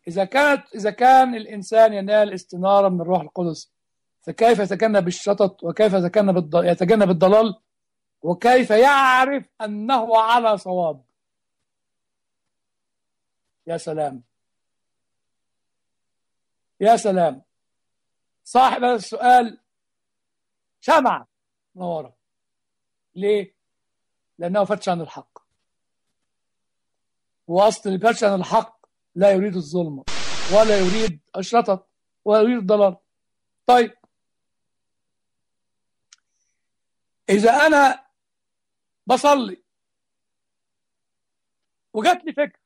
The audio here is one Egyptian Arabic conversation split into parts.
إذا كانت إذا كان الإنسان ينال استنارة من الروح القدس فكيف يتجنب الشطط وكيف يتجنب الض... يتجنب الضلال وكيف يعرف أنه على صواب يا سلام يا سلام صاحب هذا السؤال شمع منورة ليه؟ لأنه فتش عن الحق وأصل اللي فتش عن الحق لا يريد الظلم ولا يريد الشطط ولا يريد الضلال طيب إذا أنا بصلي وجات لي فكرة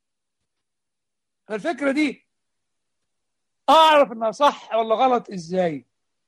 الفكرة دي أعرف إنها صح ولا غلط إزاي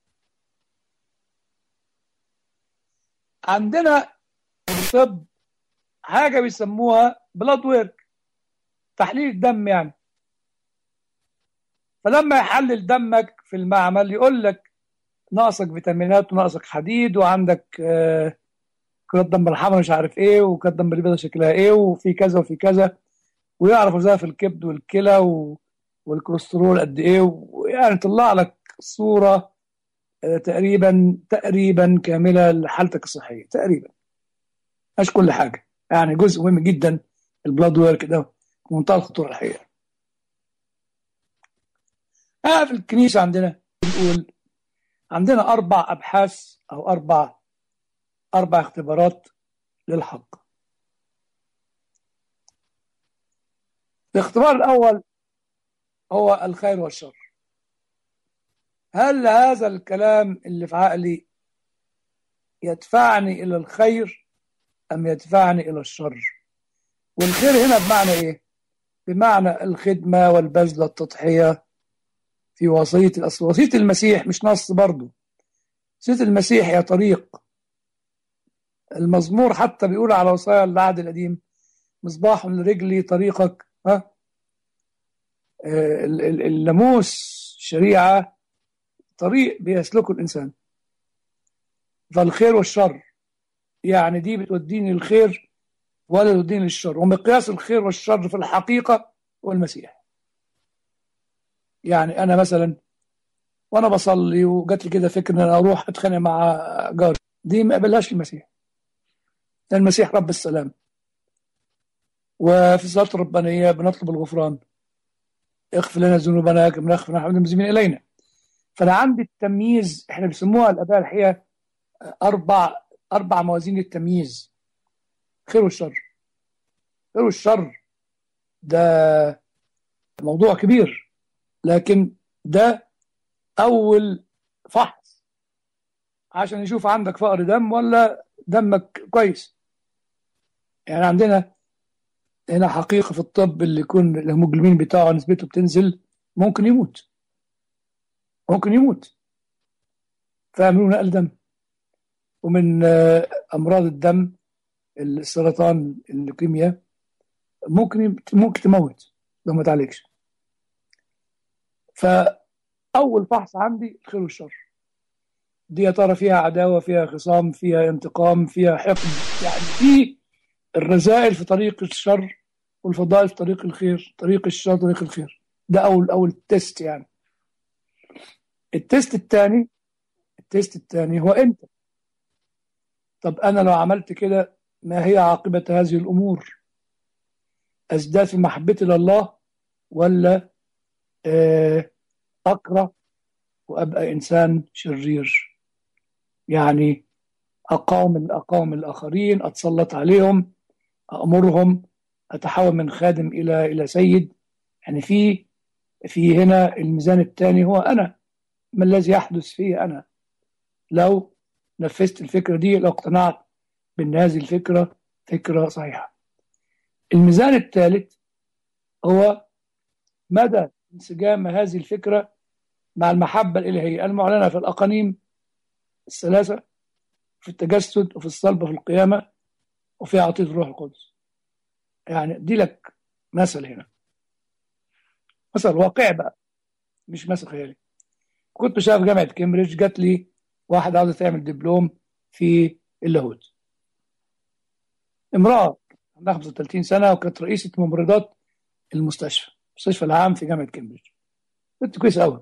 عندنا في الطب حاجة بيسموها بلاد ويرك تحليل الدم يعني فلما يحلل دمك في المعمل يقول لك ناقصك فيتامينات وناقصك حديد وعندك آه كرات دم الحمراء مش عارف ايه وكرات دم البيضاء شكلها ايه وفي كذا وفي كذا ويعرف ازاي في الكبد والكلى و... والكوليسترول قد ايه ويعني طلع لك صوره آه تقريبا تقريبا كامله لحالتك الصحيه تقريبا مش كل حاجه يعني جزء مهم جدا البلاد ويرك ده منتهى الخطوره الحقيقه آه في الكنيسه عندنا بنقول عندنا اربع ابحاث او اربع اربع اختبارات للحق الاختبار الاول هو الخير والشر هل هذا الكلام اللي في عقلي يدفعني الى الخير ام يدفعني الى الشر والخير هنا بمعنى ايه بمعنى الخدمه والبذل والتضحيه في وصيه الاصل وصيه المسيح مش نص برضه وصيه المسيح هي طريق المزمور حتى بيقول على وصايا العهد القديم مصباح لرجلي طريقك ها اللاموس شريعة طريق بيسلكه الإنسان فالخير والشر يعني دي بتوديني للخير ولا توديني للشر ومقياس الخير والشر في الحقيقة هو المسيح يعني أنا مثلا وأنا بصلي وجات لي كده فكرة إن أنا أروح أتخانق مع جاري دي ما قبلهاش المسيح المسيح رب السلام وفي الصلاة الربانية بنطلب الغفران اغفر لنا ذنوبنا كما نغفر نحن المسلمين إلينا فأنا عندي التمييز احنا بيسموها الآباء الحقيقة أربع أربع موازين التمييز خير والشر خير والشر ده موضوع كبير لكن ده أول فحص عشان يشوف عندك فقر دم ولا دمك كويس يعني عندنا هنا حقيقة في الطب اللي يكون الهيموجلوبين بتاعه نسبته بتنزل ممكن يموت ممكن يموت فيعملوا نقل دم ومن أمراض الدم السرطان الليكيميا ممكن ممكن تموت لو ما تعالجش فأول فحص عندي الخير والشر دي يا ترى فيها عداوة فيها خصام فيها انتقام فيها حقد يعني في الرذائل في طريق الشر والفضائل في طريق الخير طريق الشر طريق الخير ده أول أول تيست يعني التيست الثاني التيست الثاني هو أنت طب أنا لو عملت كده ما هي عاقبة هذه الأمور أزداد في محبتي لله ولا أكره وأبقى إنسان شرير يعني أقاوم أقاوم الآخرين أتسلط عليهم أأمرهم أتحول من خادم إلى إلى سيد يعني في في هنا الميزان الثاني هو أنا ما الذي يحدث فيه أنا لو نفذت الفكرة دي لو اقتنعت بأن هذه الفكرة فكرة صحيحة الميزان الثالث هو مدى انسجام هذه الفكرة مع المحبة الإلهية المعلنة في الأقانيم الثلاثة في التجسد وفي الصلب وفي القيامة وفي عطية الروح القدس يعني دي لك مثل هنا مثل واقعي بقى مش مثل خيالي كنت شايف جامعة كامبريدج جات لي واحد عاوزة تعمل دبلوم في اللاهوت امرأة عندها 35 سنة وكانت رئيسة ممرضات المستشفى المستشفى العام في جامعه كامبريدج كنت كويس قوي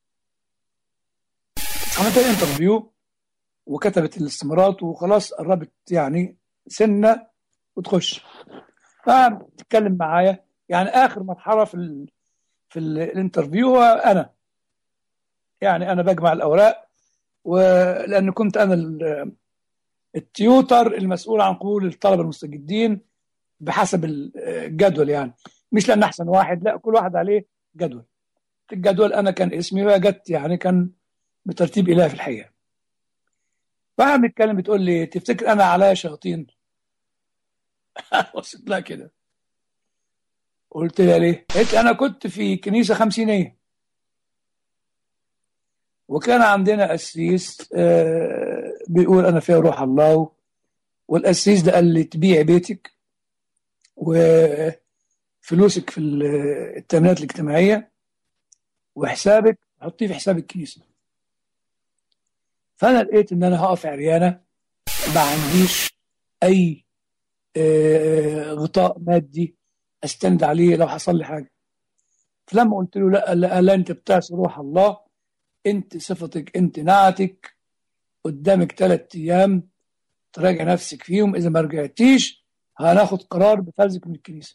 عملت لها انترفيو وكتبت الاستمارات وخلاص قربت يعني سنه وتخش فتتكلم معايا يعني اخر مرحله في ال في ال الانترفيو هو انا يعني انا بجمع الاوراق ولان كنت انا ال- التيوتر المسؤول عن قبول الطلبه المستجدين بحسب الجدول يعني مش لان احسن واحد لا كل واحد عليه جدول الجدول انا كان اسمي بقى جت يعني كان بترتيب الهي في الحقيقه فاحنا بنتكلم بتقول لي تفتكر انا عليا شياطين بصيت لها كده قلت لها ليه؟ قالت لي انا كنت في كنيسه خمسينيه وكان عندنا قسيس آه، بيقول انا فيها روح الله والقسيس ده قال لي تبيع بيتك وفلوسك في ال- التامينات الاجتماعيه وحسابك حطيه في حساب الكنيسه فانا لقيت ان انا هقف عريانه ما عنديش اي آه، غطاء مادي استند عليه لو حصل لي حاجه فلما قلت له لا لا, لا انت بتعصي روح الله انت صفتك انت نعتك قدامك ثلاث ايام تراجع نفسك فيهم اذا ما رجعتيش هناخد قرار بفرزك من الكنيسه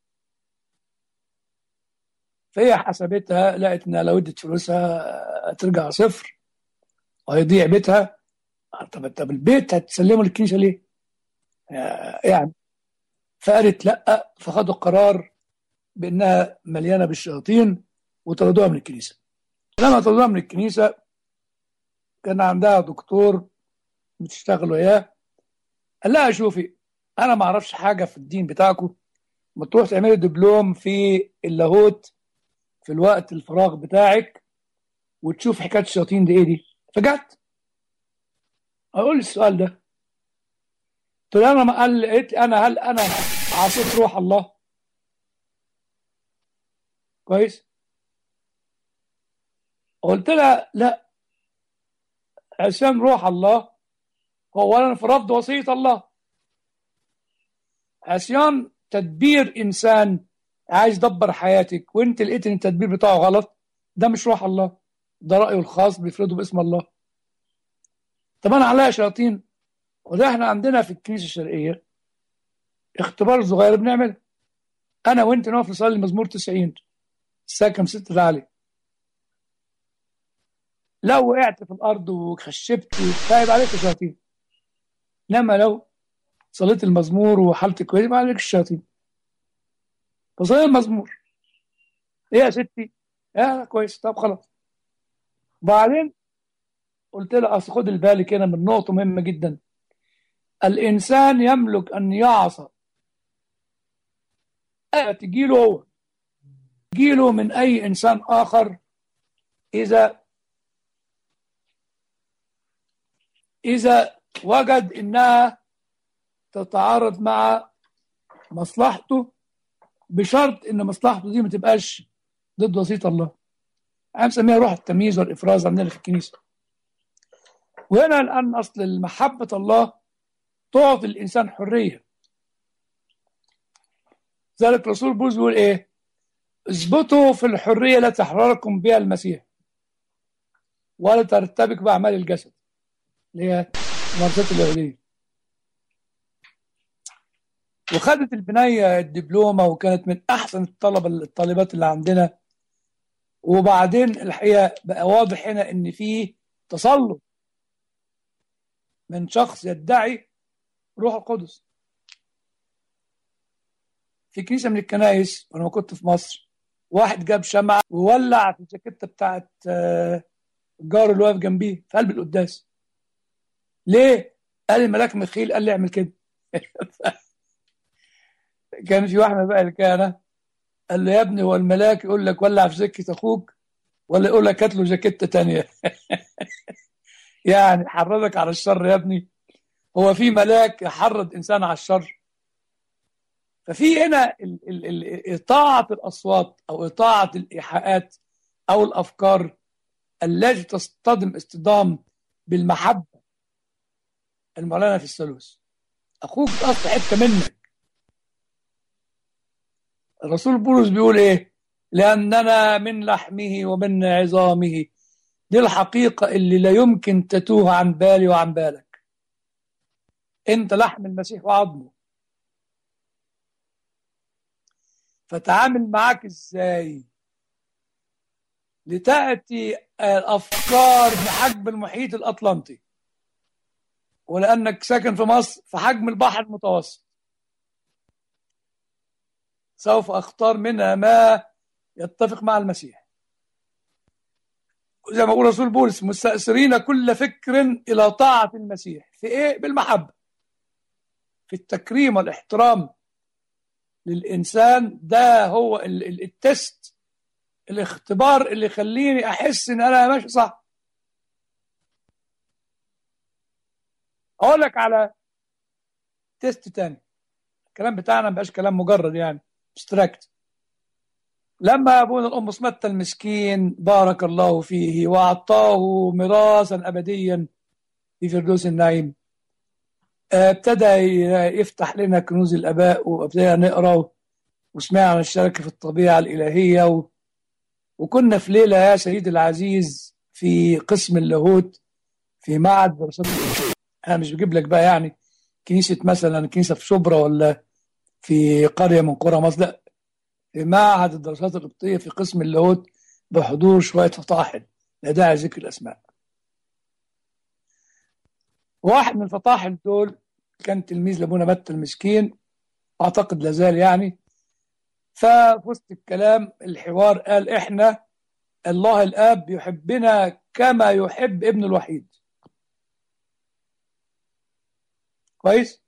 فهي حسبتها لقت انها لو ادت فلوسها هترجع صفر وهيضيع بيتها طب طب البيت هتسلمه للكنيسه ليه؟ يعني فقالت لا فخدوا قرار بانها مليانه بالشياطين وطردوها من الكنيسه لما طردوها من الكنيسه كان عندها دكتور بتشتغل وياه قال لها شوفي انا ما اعرفش حاجه في الدين بتاعكم ما تروح تعملي دبلوم في اللاهوت في الوقت الفراغ بتاعك وتشوف حكايه الشياطين دي ايه دي فجت اقول السؤال ده قلت له انا ما قال قالت لي انا هل انا عصيت روح الله كويس قلت لها لا عصيان روح الله هو اولا في رفض وصيه الله عصيان تدبير انسان عايز يدبر حياتك وانت لقيت ان التدبير بتاعه غلط ده مش روح الله ده رايه الخاص بيفرضه باسم الله طب انا عليا شياطين وده احنا عندنا في الكنيسه الشرقيه اختبار صغير بنعمل انا وانت نقف نصلي مزمور 90 الساعه كام 6 تعالي لو وقعت في الارض وخشبت تايب عليك الشياطين انما لو صليت المزمور وحالتك كويسه ما عليك الشياطين فصلي المزمور ايه يا ستي؟ اه كويس طب خلاص وبعدين قلت لها اصل خد بالك هنا من نقطه مهمه جدا الانسان يملك ان يعصى تجيله هو تجيله من اي انسان اخر اذا اذا وجد انها تتعارض مع مصلحته بشرط ان مصلحته دي ما تبقاش ضد وصيه الله انا مسميها روح التمييز والافراز عندنا في الكنيسه وهنا الان اصل محبه الله تعطي الانسان حريه ذلك رسول بولس بيقول ايه اثبتوا في الحريه التي احرركم بها المسيح ولا ترتبك باعمال الجسد اللي هي ممارسات اليهوديه وخدت البنية الدبلومة وكانت من أحسن الطلبة الطالبات اللي عندنا وبعدين الحقيقة بقى واضح هنا إن في تسلط من شخص يدعي روح القدس في كنيسة من الكنائس وأنا كنت في مصر واحد جاب شمعة وولع في الجاكيتة بتاعت الجار اللي واقف جنبيه في قلب القداس ليه؟ قال الملاك ميخيل قال لي اعمل كده كان في واحد من بقى الكهنه قال له يا ابني هو الملاك يقول لك ولع في سكه اخوك ولا يقول لك هات له جاكيته ثانيه يعني حرضك على الشر يا ابني هو في ملاك يحرض انسان على الشر ففي هنا ال ال ال اطاعه الاصوات او اطاعه الايحاءات او الافكار التي تصطدم اصطدام بالمحبه المعلنه في الثالوث اخوك اصل حته منك الرسول بولس بيقول ايه لأننا من لحمه ومن عظامه دي الحقيقة اللي لا يمكن تتوه عن بالي وعن بالك انت لحم المسيح وعظمه فتعامل معاك ازاي لتأتي الأفكار بحجم المحيط الأطلنطي ولأنك ساكن في مصر في حجم البحر المتوسط سوف أختار منها ما يتفق مع المسيح زي ما يقول رسول بولس مستأثرين كل فكر إلى طاعة المسيح في إيه؟ بالمحبة في التكريم والاحترام للإنسان ده هو ال- ال- التست الاختبار اللي يخليني أحس إن أنا ماشي صح أقول لك على تيست تاني الكلام بتاعنا مبقاش كلام مجرد يعني abstract لما أبونا الأم صمت المسكين بارك الله فيه وأعطاه ميراثا أبديا في فردوس النعيم آه، ابتدى ي- يفتح لنا كنوز الآباء وابتدينا نقرأ وسمعنا عن الشركة في الطبيعة الإلهية و... وكنا في ليلة يا سيدي العزيز في قسم اللاهوت في معهد دراسات اللاهوت. أنا مش بجيب لك بقى يعني كنيسة مثلا كنيسة في شبرا ولا في قرية من قرى مصر لا في معهد الدراسات القبطية في قسم اللاهوت بحضور شوية فطاحل لا داعي ذكر الأسماء واحد من الفطاحل دول كان تلميذ لابونا متى المسكين أعتقد لازال يعني ففي وسط الكلام الحوار قال إحنا الله الآب يحبنا كما يحب ابنه الوحيد كويس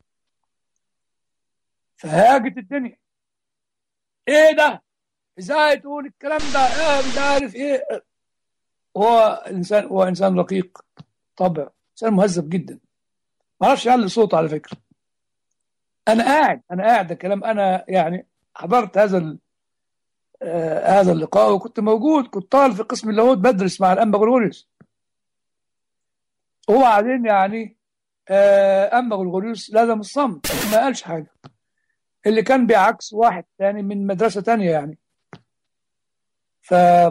فهاجت الدنيا ايه ده ازاي تقول الكلام ده اه مش عارف ايه هو انسان هو انسان رقيق طبع انسان مهذب جدا ما اعرفش يعلي صوته على فكره انا قاعد انا قاعد ده كلام انا يعني حضرت هذا ال... آه هذا اللقاء وكنت موجود كنت طالب في قسم اللاهوت بدرس مع الانبا غرغوريوس وبعدين يعني آه انبا غرغوريوس لازم الصمت ما قالش حاجه اللي كان بعكس واحد تاني من مدرسه تانيه يعني ف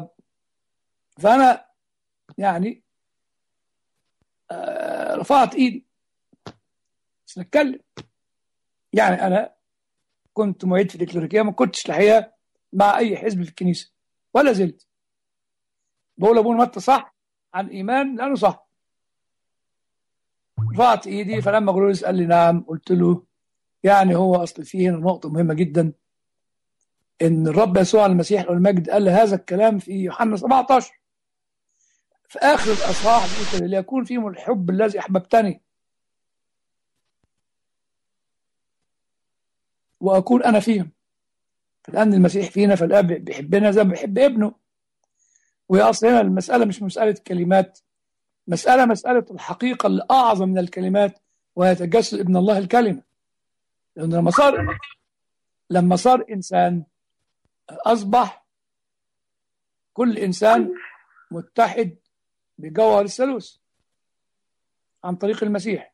فانا يعني آه رفعت ايدي بس نتكلم يعني انا كنت معيد في الكليريكيه ما كنتش الحقيقه مع اي حزب في الكنيسه ولا زلت بقول ابونا متى صح عن ايمان لانه صح رفعت ايدي فلما غروريس قال لي نعم قلت له يعني هو اصل فيه هنا نقطه مهمه جدا ان الرب يسوع المسيح له المجد قال هذا الكلام في يوحنا 17 في اخر الاصحاح بيقول كده ليكون فيهم الحب الذي احببتني واكون انا فيهم لان المسيح فينا فالاب بيحبنا زي ما بيحب ابنه وهي اصل هنا المساله مش مساله كلمات مساله مساله الحقيقه اللي اعظم من الكلمات وهي تجسد ابن الله الكلمه لان لما صار لما صار انسان اصبح كل انسان متحد بجوهر الثالوث عن طريق المسيح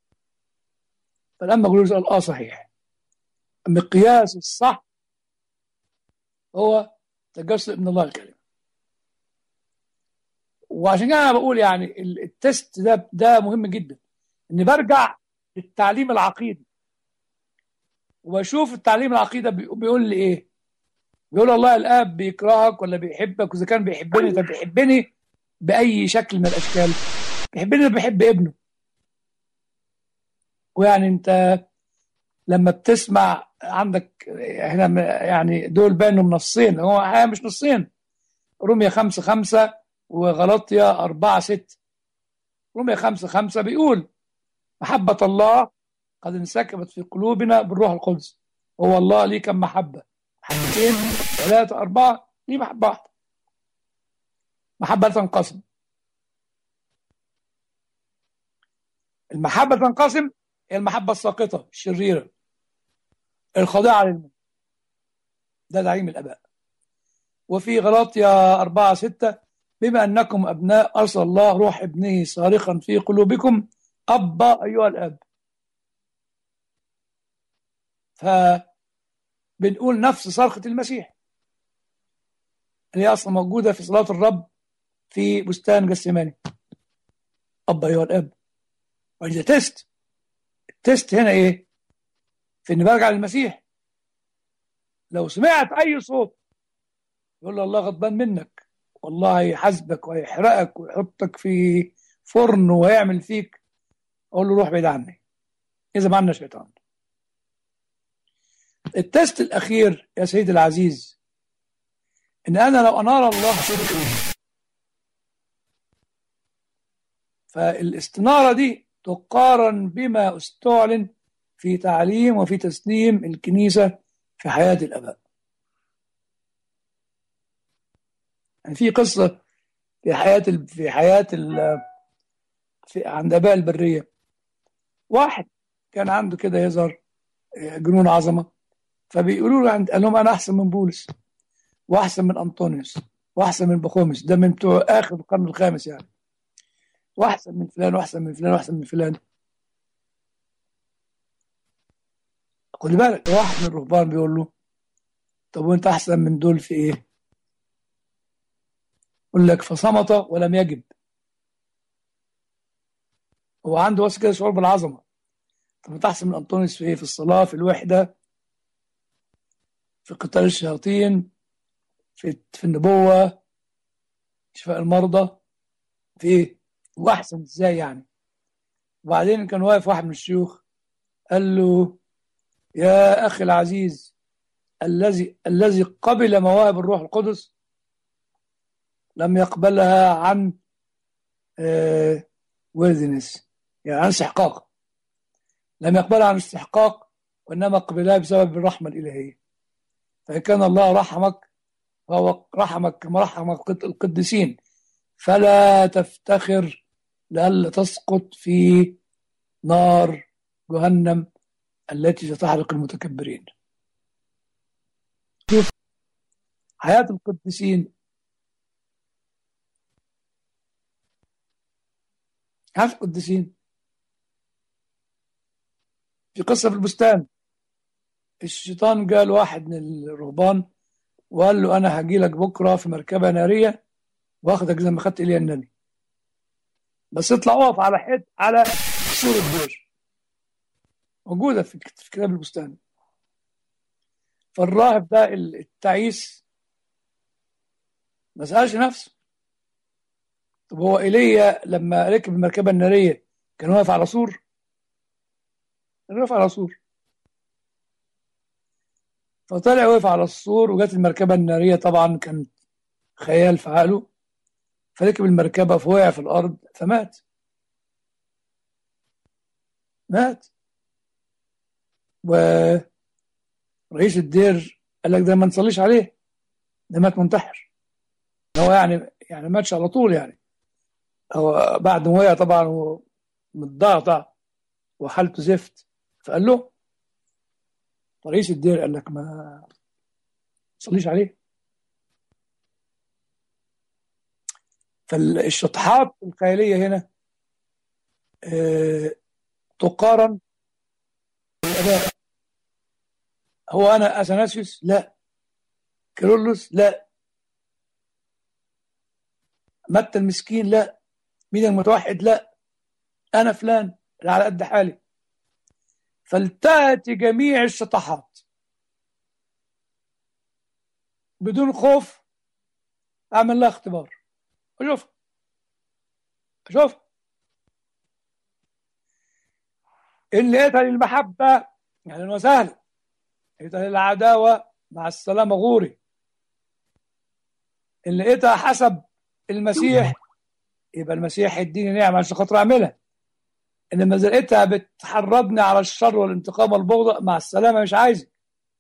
فلما غلوز قال اه صحيح المقياس الصح هو تجسد ابن الله الكلمه وعشان كده انا بقول يعني التست ده ده مهم جدا اني برجع للتعليم العقيدي وبشوف التعليم العقيده بيقول لي ايه بيقول الله الاب بيكرهك ولا بيحبك واذا كان بيحبني طب بيحبني باي شكل من الاشكال بيحبني بيحب ابنه ويعني انت لما بتسمع عندك هنا يعني دول بانوا نصين هو حقيقة مش نصين رومية خمسة خمسة وغلطية أربعة ستة رومية خمسة خمسة بيقول محبة الله قد انسكبت في قلوبنا بالروح القدس هو الله ليه كم محبة محبتين ثلاثة أربعة ليه محبة واحدة محبة تنقسم المحبة تنقسم هي المحبة الساقطة الشريرة الخاضعة للموت ده تعليم الآباء وفي غلاطيا أربعة ستة بما أنكم أبناء أرسل الله روح ابنه صارخا في قلوبكم أبا أيها الأب فبنقول نفس صرخة المسيح اللي هي اصلا موجوده في صلاه الرب في بستان جسماني اب ايها الاب وإذا تيست التيست هنا ايه في اني برجع للمسيح لو سمعت اي صوت يقول له الله غضبان منك والله هيحاسبك وهيحرقك ويحطك في فرن وهيعمل فيك اقول له روح بعيد عني اذا ما عندنا شيطان التست الاخير يا سيدي العزيز ان انا لو انار الله صدقي فالاستناره دي تقارن بما استعلن في تعليم وفي تسليم الكنيسه في حياه الاباء يعني في قصه في حياه ال... في حياه ال... في عند اباء البريه واحد كان عنده كده يظهر جنون عظمه فبيقولوا له عند قال لهم انا احسن من بولس واحسن من انطونيوس واحسن من بخومس ده من بتوع اخر القرن الخامس يعني واحسن من فلان واحسن من فلان واحسن من فلان خد بالك واحد من الرهبان بيقول له طب وانت احسن من دول في ايه؟ يقول لك فصمت ولم يجب هو عنده بس كده شعور بالعظمه طب انت احسن من انطونيوس في ايه؟ في الصلاه في الوحده في قتال الشياطين في في النبوه شفاء المرضى في ايه؟ واحسن ازاي يعني؟ وبعدين كان واقف واحد من الشيوخ قال له يا اخي العزيز الذي الذي قبل مواهب الروح القدس لم يقبلها عن آه ويرذنس يعني عن استحقاق لم يقبلها عن استحقاق وانما قبلها بسبب الرحمه الالهيه فان كان الله رحمك فهو رحمك كما رحمك القديسين فلا تفتخر لئلا تسقط في نار جهنم التي ستحرق المتكبرين شوف حياة القديسين عارف القديسين في قصة في البستان الشيطان قال واحد من الرهبان وقال له أنا هجي لك بكرة في مركبة نارية واخدك زي ما خدت إلي النبي بس اطلع اقف على حد على سور الدور موجودة في في كتاب البستان فالراهب ده التعيس ما سألش نفسه طب هو ايليا لما ركب المركبة النارية كان واقف على سور كان واقف على سور فطلع وقف على السور وجت المركبة النارية طبعا كانت خيال في عقله فركب المركبة فوقع في الأرض فمات مات ورئيس الدير قال لك ده ما نصليش عليه ده مات منتحر هو يعني يعني ماتش على طول يعني هو بعد ما وقع طبعا متضعضع وحالته زفت فقال له رئيس الدير قال لك ما تصليش عليه فالشطحات الخياليه هنا اه تقارن بالاداء هو انا اثناسيوس لا كيرلس لا متى المسكين لا مين المتوحد لا انا فلان اللي على قد حالي فلتأتي جميع الشطحات بدون خوف اعمل لها اختبار اشوف اشوف ان لقيتها للمحبه اهلا وسهلا لقيتها للعداوه مع السلامه غوري ان لقيتها حسب المسيح يبقى المسيح يديني نعمه عشان خاطر اعملها انما اذا لقيتها بتحرضني على الشر والانتقام والبغض مع السلامه مش عايزك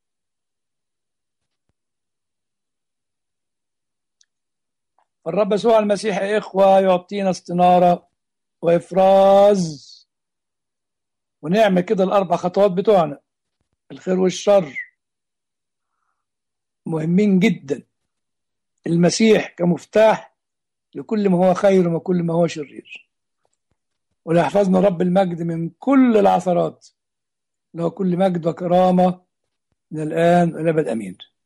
فالرب يسوع المسيح يا إخوة يعطينا استنارة وإفراز ونعمل كده الأربع خطوات بتوعنا الخير والشر مهمين جدا المسيح كمفتاح لكل ما هو خير وكل ما هو شرير وليحفظنا رب المجد من كل العثرات له كل مجد وكرامة من الآن والأبد أمين